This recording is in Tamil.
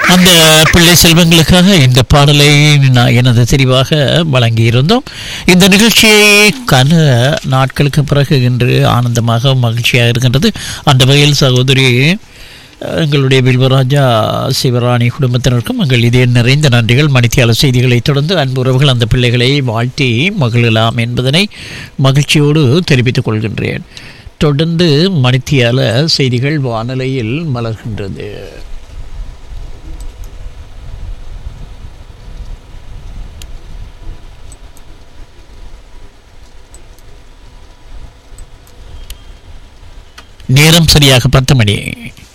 அந்த பிள்ளை செல்வங்களுக்காக இந்த பாடலை நான் எனது தெரிவாக வழங்கியிருந்தோம் இந்த நிகழ்ச்சியை கன நாட்களுக்கு பிறகு இன்று ஆனந்தமாக மகிழ்ச்சியாக இருக்கின்றது அந்த வகையில் சகோதரி எங்களுடைய வில்வராஜா சிவராணி குடும்பத்தினருக்கும் எங்கள் இதே நிறைந்த நன்றிகள் மணித்தியால செய்திகளை தொடர்ந்து அன்பு உறவுகள் அந்த பிள்ளைகளை வாழ்த்தி மகிழலாம் என்பதனை மகிழ்ச்சியோடு தெரிவித்துக் கொள்கின்றேன் தொடர்ந்து மணித்தியால செய்திகள் வானொலியில் மலர்கின்றது நேரம் சரியாக பத்து மணி